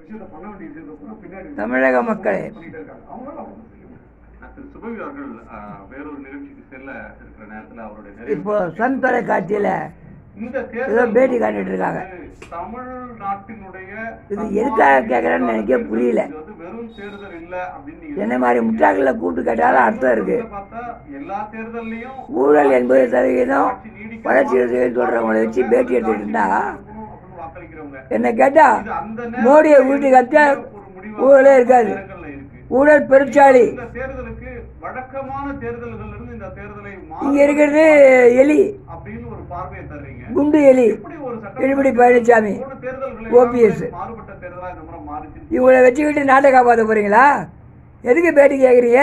விஷயத்தை பண்ண வேண்டிய விஷயத்தை கூட பின்னாடி தமிழக மக்களே பண்ணிட்டே இருக்காங்க அவங்களால அவங்க செய்ய முடியும் திரு சுபவி அவர்கள் ஆஹ், வேறொரு நிகழ்ச்சிக்கு செல்ல இருக்கிற நேரத்தில் அவருடைய நிறைவு இப்போ சன் தொலைக்காட்சியில் இந்த ஏதோ தேர்தல் பேட்டி காட்டிட்டு இருக்காங்க தமிழ்நாட்டினுடைய இது எதுக்காக கேட்குறேன்னு எனக்கே புரியல இது வந்து வெறும் தேர்தல் இல்ல அப்படின்னு நீங்க என்ன மாதிரி முட்டாக்களை கூப்பிட்டு கேட்டாலும் அர்த்தம் இருக்கு பார்த்தா எல்லா தேர்தல்லையும் ஊழல் எண்பது சதவீதம் வளர்ச்சி சதவீதம் சொல்றவங்களை வச்சு பேட்டி எடுத்துட்டு இருந்தா அப்படின்னு வாக்களிக்கிறவங்க என்ன கேட்டா இது அந்த மோடியை வீட்டுக்கு அத்தா ஊழலே இருக்காது நேரங்கள்ல இருக்கு ஊழல் பெருச்சாளி இந்த தேர்தலுக்கு வழக்கமான தேர்தல்கள் இருந்து இந்த தேர்தலை இங்க மாறு இருக்கிறது எலி அப்படின்னு ஒரு பார்வையை தர்றீங்க குண்டு எலி இப்படி ஒரு எடப்பாடி பழனிசாமி போன தேர்தல்களை OPS. மாறுபட்ட தேர்தலா இந்த முறை மாறிச்சு இவங்களை வச்சுக்கிட்டு நாட்டை காப்பாற்ற போறீங்களா எதுக்கு பேட்டி கேட்குறீங்க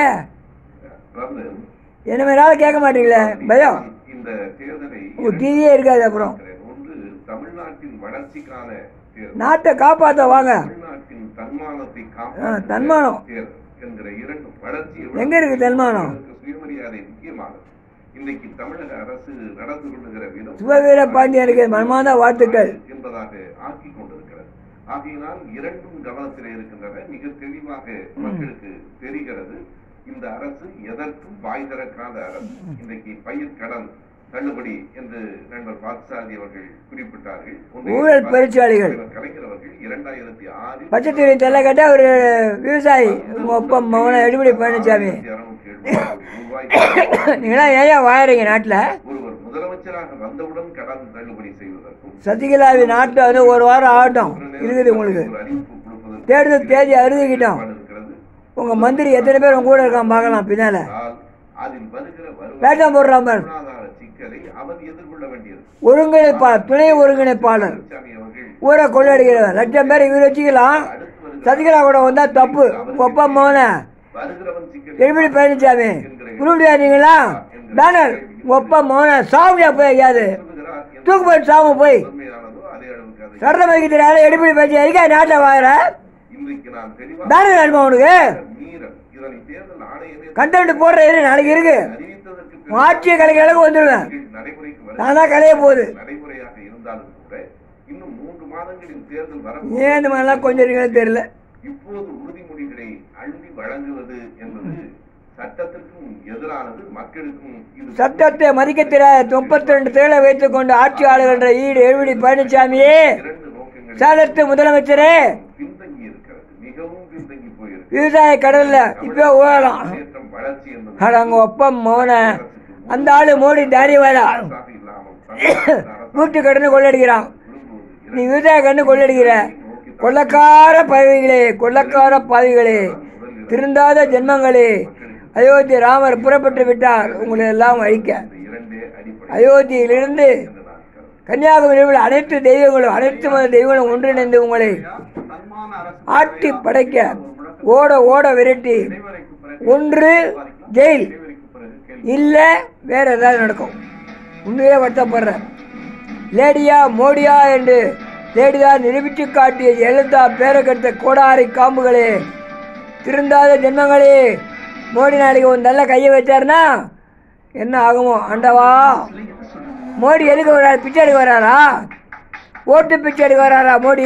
அதாவது என்ன வேணாலும் கேட்க மாட்டீங்களே பயம் இந்த தேர்தலை உங்க டிவியே இருக்காது அப்புறம் ஒன்று தமிழ்நாட்டின் வளர்ச்சிக்கான தேர்தல் நாட்டை காப்பாற்ற வாங்க தமிழ்நாட்டின் தன்மானத்தை ஆ, காப்பாற்ற தன்மானம். தேர்தல் என்கிற இரண்டு வளர்ச்சி எங்க இருக்கு தன்மானம்? சுயமரியாதை முக்கியமானது இன்றைக்கு தமிழக அரசு நடந்து கொள்ளுகிற விதம் சிவவீர பாண்டியனுக்கு மனமார்ந்த வாழ்த்துக்கள் என்பதாக ஆக்கிக் கொண்டிருக்கிறது ஆகையினால் இரண்டும் கவனத்தில் இருக்கின்றன மிக தெளிவாக மக்களுக்கு தெரிகிறது இந்த அரசு எதற்கும் வாய் திறக்காத அரசு இன்றைக்கு பயிர் கடன் தள்ளுபடி என்று நண்பர் பார்த்தசாரதி அவர்கள் குறிப்பிட்டார்கள் ஒன்றிய ஊழல் பெருச்சாளிகள். தலைவர் கலைஞர் அவர்கள் இரண்டாயிரத்தி ஆறில் பச்சை துணி தெல்ல கேட்டா ஒரு விவசாயி உங்க ஒப்பம் மகன எடுபடி பழனிசாமி இருநூத்தி எழுபது கோடி ரூபாய் நீங்களாம் ஏன் வாழறீங்க நாட்டில் ஒருவர் முதலமைச்சராக வந்தவுடன் கடன் தள்ளுபடி செய்வதற்கும் சசிகலாவி நாட்டில் வந்து ஒரு வாரம் ஆகட்டும் இருக்குது உங்களுக்கு ஒரு அறிவிப்பு கொடுப்பதற்கு தேர்தல் தேதி அறுதிக்கிட்டோம் ஏற்பாடு இருக்கிறது உங்க மந்திரி எத்தனை பேர் உங்க கூட இருக்கான் பார்க்கலாம் பின்னால ஆனால் அதில் வருகிற வருவாய் வேட்டம் போடுறான் பாரு பொருளாதார சிக்கலை அவர் எதிர்கொள்ள வேண்டியது ஒருங்கிணைப்பாளர் துணை ஒருங்கிணைப்பாளர் பழனிசாமி அவர்கள் ஊரை கொள்ளடிக்கிறவர் லட்சம் பேர் இவர் வச்சுக்கலாம் அடுத்து வருகிற சசிகலா கூட வந்தா தப்பு உங்க அப்பா மகன வருகிறவன் சிக்கல் எடுபடி பழனிசாமி குருடியா நீங்களா பேனர் உங்க அப்பா மகன சாமியா போய் ஐயாது சொல்லுகிறார் எந்த தூக்கு போய் சாம போய் உண்மையானதோ அதே அளவுக்கு அதை சரண வைக்கிறாரு எடுபடி பழனிசாமி எதுக்கா நாட்டில் வாங்குற இன்றைக்கு நான் தெளிவாக பேனர் வேணுமா உனக்கு மீறல் இதனை தேர்தல் ஆணையமே கண்டென்ட் போடுற இரு, நாளைக்கு இருக்கு அறிவித்ததற்கு பிறகு உன் ஆட்சியை கலைக்க அளவுக்கு வந்துடுவேன் நடைமுறைக்கு வரும் நானா கலைய போகுது நடைமுறையாக இருந்தாலும் கூட இன்னும் மூன்று மாதங்களில் தேர்தல் வர ஏன் இந்த மாதிரிலாம் கொஞ்சம் இருக்கீங்கன்னு தெரியல இப்போது உறுதிமொழிகளை அள்ளி வழங்குவது என்பது சட்டத்திற்கும் எதிரானது மக்களுக்கும் இது சட்டத்தை மதிக்க தெரியாத முப்பத்தி ரெண்டு தேலை வைத்துக் கொண்டு ஆட்சி ஆளுகின்ற ஈடு எழுபடி பழனிசாமியே இரண்டு நோக்கங்களை சேலத்து முதலமைச்சரே பின்தங்கி இருக்கிறது மிகவும் பின்தங்கி போயிருக்கு விவசாய கடல்ல இப்ப ஊழலாம் முன்னேற்றம் வளர்ச்சி என்பது அட அங்க ஒப்பம் மோன அந்த ஆளு மோடி தாரியவாடா அரசாக இல்லாமல் தமிழ்நாடு அரசு வீட்டு கடனு கொள்ளடிக்கிறான் விரும்புவது நீ விவசாய கண்ணு கொள்ளடிக்கிற கொள்ளக்கார பதவிகளே கொள்ளக்கார பாவிகளே திருந்தாத ஜென்மங்களே அயோத்தி ராமர் புறப்பட்டு விட்டார் உங்களை எல்லாம் அழிக்க இந்த இரண்டே அடிப்படை அயோத்தியிலிருந்து என்று நான் கருதுகிறேன். கன்னியாகுமரியில் உள்ள அனைத்து தெய்வங்களும் அனைத்து மத தெய்வங்களும் ஒன்றிணைந்து உங்களை தன்மான அரசு ஆட்டி படைக்க ஓட ஓட விரட்டி இடைவெளிக்கு பிறகு ஒன்று ஜெயில் இடைவெளிக்கு பிறகு கேள்வி இல்லை வேற ஏதாவது நடக்கும் உண்மையே வருத்தப்படுறேன் லேடியா மோடியா என்று லேடிதான் நிரூபித்து காட்டிய எழுத்தா பேரக்கெடுத்த கோடாரி காம்புகளே திருந்தாத ஜென்மங்களே மோடி நாளைக்கு ஒரு நல்ல கையை வச்சாருன்னா என்ன ஆகுமோ ஆண்டவா மோடி எதுக்கு வர்றாரு பிச்சை எடுக்க வர்றாரா ஓட்டு பிச்சை எடுக்க வர்றாரா மோடி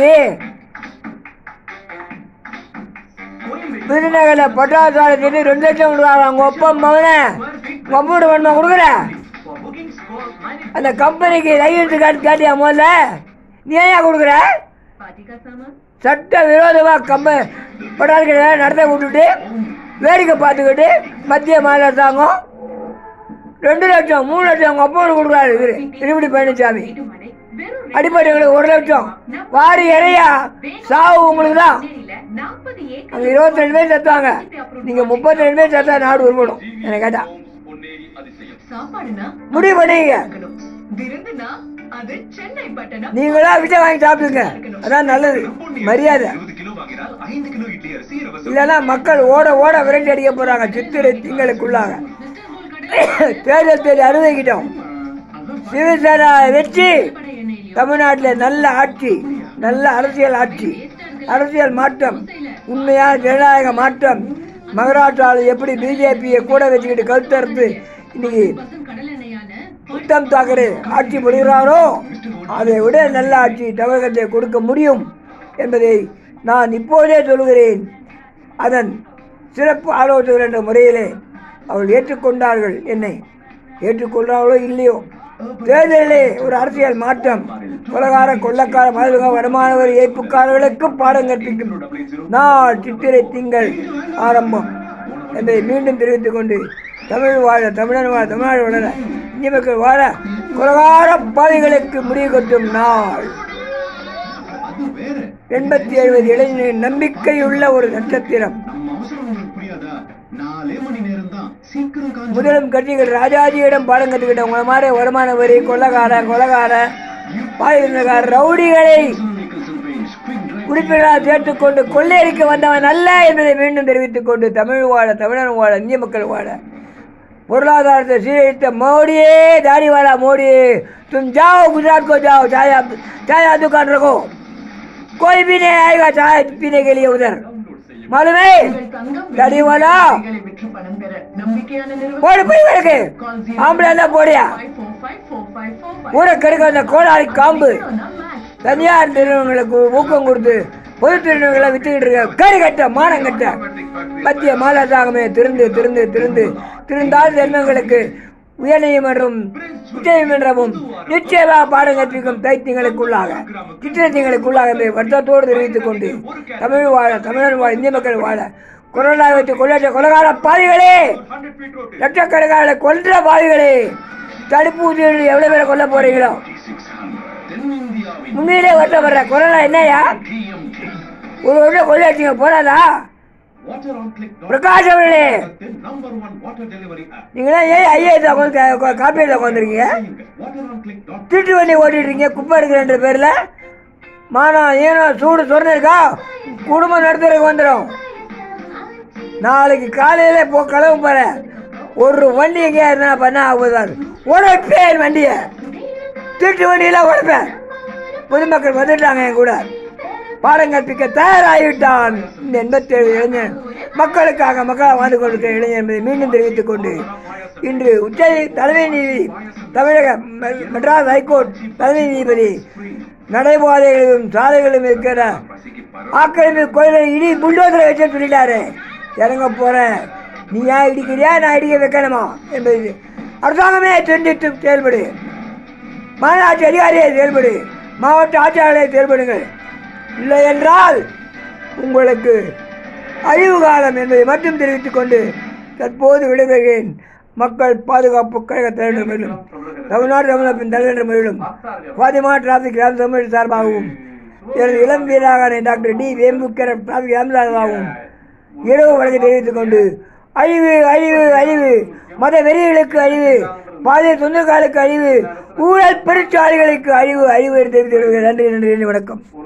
விருதுநகரில் பட்டாசாலத்துக்கு ரெண்டு லட்சம் கொடுக்குறாங்க உங்கள் ஒப்பா மகனே கம்ப்யூட்டர் வேணுமா கொடுக்குற அந்த கம்பெனிக்கு லைசன்ஸ் கார்டு கேட்டியா முதல்ல நீ ஏன் கொடுக்குற पार्टी का सामान சட்ட விரோதமாக கம்ப பட்டாசுகளை நடத்த விட்டுட்டு வேடிக்கை பார்த்துக்கிட்டு மத்திய மாநில அரசாங்கம் ரெண்டு லட்சம் மூணு லட்சம் அவங்க அப்பா கொடுக்குறாரு இவரு திருப்பதி பழனிசாமி வீட்டு மடை வெறும் அடிப்படைகளுக்கு ஒரு லட்சம் வாரி இறையா சாவு உங்களுக்கு தான் இல்ல நாற்பது ஏக்கர் அங்கே இருபத்தி ரெண்டு பேர் செத்தாங்க நீங்கள் முப்பத்தி ரெண்டு பேர் செத்தா நாடு உருப்படும் என்ன கேட்டா சாப்பாடுனா முடிவு பண்ணிங்க இருக்கணும் விருந்துனா அது சென்னை பட்டணம் நீங்களா விஷயம் வாங்கி சாப்பிடுங்க அதான் நல்லது மரியாதை இல்லைன்னா மக்கள் ஓட ஓட விரட்டி அடிக்க போறாங்க சித்திரை திங்களுக்குள்ளாக தேர்தல் தேதி அனுபவிக்கிட்டோம் சிவசேனா வச்சு தமிழ்நாட்டில் நல்ல ஆட்சி நல்ல அரசியல் ஆட்சி அரசியல் மாற்றம் உண்மையான ஜனநாயக மாற்றம் மகாராஷ்டிராவில் எப்படி பிஜேபியை கூட வச்சுக்கிட்டு கருத்தறுத்து இன்னைக்கு கடல் எண்ணெயான உத்தம் தாக்கரே ஆட்சி புரிகிறாரோ அதை விட நல்ல ஆட்சி தமிழகத்தை கொடுக்க முடியும் என்பதை நான் இப்போதே சொல்கிறேன் அதன் சிறப்பு ஆலோசகர் என்ற முறையிலே அவர்கள் ஏற்றுக்கொண்டார்கள் என்னை ஏற்றுக்கொண்டார்களோ இல்லையோ தேர்தலிலே ஒரு அரசியல் மாற்றம் கொலகார கொள்ளக்கார மதுக வருமான வரி ஏய்ப்புக்காரர்களுக்கு பாடம் கற்பிக்கும் நாள் சித்திரை திங்கள் ஆரம்பம் என்பதை மீண்டும் தெரிவித்துக் கொண்டு தமிழ் வாழ தமிழன் வாழ தமிழ்நாடு வளர இந்திய மக்கள் வாழ கொலகார பாதைகளுக்கு முடிவு கட்டும் நாள் அது வேற எண்பத்தி எழுபது இளைஞரின் நம்பிக்கையுள்ள ஒரு நட்சத்திரம் நம்ம அவசரம் உங்களுக்கு புரியாதா நாலே மணி நேரம் தான் சீக்கிரம் காஞ்சி முதலும் கட்சிகள் ராஜாஜியிடம் பாடம் கற்றுக்கிட்ட உங்களை மாதிரி வருமான வரி கொள்ளக்கார கொலகார பாலினக்கார ரவுடிகளை உறுப்பினராக சேர்த்துக்கொண்டு கொள்ளையடிக்க வந்தவன் அல்ல என்பதை மீண்டும் தெரிவித்துக் கொண்டு தமிழ் வாழ தமிழன் வாழ இந்திய மக்கள் வாழ பொருளாதாரத்தை சீரழித்த மோடியே தாடிவாலா மோடி तुम जाओ गुजरात को जाओ चाय चाय दुकान रखो कोई भी नहीं आएगा चाय पीने के लिए उधर मालूम है உங்கள் தங்கம் தாடிவாலா நகைகளை விற்று பணம் பெற நம்பிக்கையான நிறுவனம் போடு போய் கிடக்கு ஆம்பளை இருந்தா போடியா ஊரை கெடுக்க வந்த கோடாரி காம்பு தனியார் நிறுவனங்களுக்கு ஊக்கம் கொடுத்து பொது நிறுவனங்களை வித்துக்கிட்டு இருக்க கறி கட்ட மானம் கட்ட மத்திய மாலாதாகமே திருந்து திருந்து திருந்து திருந்தால் ஜென்மங்களுக்கு உயர்நீதிமன்றம் உச்சநீதிமன்றமும் நிச்சயமாக பாடம் கற்பிக்கும் தைத்தியங்களுக்குள்ளாக சித்திரத்தியங்களுக்குள்ளாக என்பதை வருத்தத்தோடு தெரிவித்துக் கொண்டு தமிழ் வாழ தமிழர் வாழ இந்திய மக்கள் வாழ கொரோனா வைத்து கொள்ளற்ற கொலகார பாதிகளே லட்சக்கணக்கான கொன்ற பாதிகளே தடுப்பூசி எவ்வளவு பேரை கொல்ல போறீங்களோ தென்னிந்தியாவின் உண்மையிலே வருத்தப்படுற கொரோனா என்னையா டிஎம்கே ஒரு வருஷம் கொள்ளையடிச்சிங்க போறாதா வாட்டர் ஆன் கிளிக் பிரகாஷ் அவர்களே number one water delivery app நீங்களா ஏன் ஐஏஎஸ் உட்காந்து காப்பீட்டில் உட்காந்துருக்கீங்க வாட்டர் ஆன் கிளிக் டாட் திருட்டு வண்டி ஓட்டிட்டு இருக்கீங்க குப்பை எடுக்கிறன்ற பேர்ல மானம் ஏனோ சூடு சொரணை இருக்கா குடும்பம் நடத்துறதுக்கு வந்துடும் நாளைக்கு காலையில போ கிளம்ப போறேன் ஒரு வண்டி எங்கேயா இருந்தா பண்ண ஆகுதான் உடைப்பேன் வண்டியை திருட்டு வண்டியெல்லாம் உடைப்பேன் பொதுமக்கள் வந்துட்டாங்க என் கூட பாடம் கற்பிக்க தயாராகிவிட்டான் இந்த எண்பத்தேழு இளைஞர் மக்களுக்காக மக்களாக வாழ்ந்து கொண்டிருக்கிற இளைஞர் என்பதை மீண்டும் தெரிவித்துக் கொண்டு இன்று உச்ச தலைமை நீதிபதி தமிழக ம- மெட்ராஸ் ஹைகோர்ட் தலைமை நீதிபதி நடைபாதைகளிலும் சாலைகளிலும் இருக்கிற ஆக்கிரமிப்பு கோயில்களை இடி புல்டோசரை வச்சு சொல்லிட்டாரு இறங்க போறேன் நீ ஏன் இடிக்கிறியா நான் இடிக்க வைக்கணுமா என்பது அரசாங்கமே சிந்தித்து செயல்படு மாநகராட்சி அதிகாரியை செயல்படு மாவட்ட ஆட்சியாளரை செயல்படுங்கள் இல்லை என்றால் உங்களுக்கு அழிவு காலம் என்பதை மட்டும் தெரிவித்துக் கொண்டு தற்போது விடைபெறுகிறேன் மக்கள் பாதுகாப்பு கழக தலைவர் மேலும் தமிழ்நாடு தமிழகத்தின் தலைவர் மேலும் பாதிமா டிராபிக் ராம் தமிழ் சார்பாகவும் எனது இளம் வீராக டாக்டர் டி வேம்புக்கர டிராபிக் ராம் சார்பாகவும் இரவு வழக்கை தெரிவித்துக் கொண்டு அழிவு அழிவு அழிவு மத வெறிகளுக்கு அழிவு பாதை சொந்தக்காலுக்கு அழிவு ஊழல் பெருச்சாளிகளுக்கு அழிவு அழிவு என்று தெரிவித்து நன்றி நன்றி நன்றி வணக்கம்